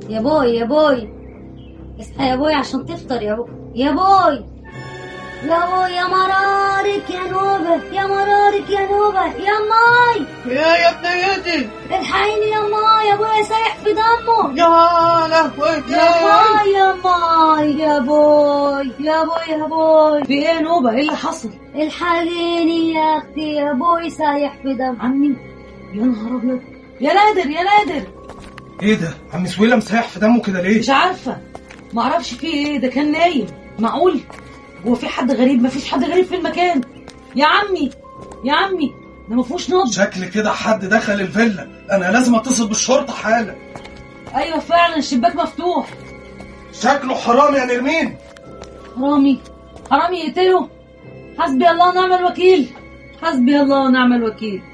يا بوي يا بوي اصحى يا بوي عشان تفطر يا بوي يا بوي يا بوي يا مرارك يا نوبة يا مرارك يا نوبة يا ماي يا يا ابنيتي الحقيني يا ماي يا بوي سايح في دمه يا لهوي يا ماي يا ماي يا بوي يا بوي يا بوي في ايه نوبة ايه اللي حصل الحقيني يا اختي يا بوي سايح في دم عمي يا نهار ابيض يا نادر يا نادر ايه ده عم سويلة مسيح في دمه كده ليه مش عارفة معرفش في ايه ده كان نايم معقول هو في حد غريب مفيش حد غريب في المكان يا عمي يا عمي ده مفهوش نبض شكل كده حد دخل الفيلا انا لازم اتصل بالشرطة حالا ايوه فعلا الشباك مفتوح شكله حرام يا نرمين حرامي حرامي يقتله حسبي الله ونعم الوكيل حسبي الله ونعم الوكيل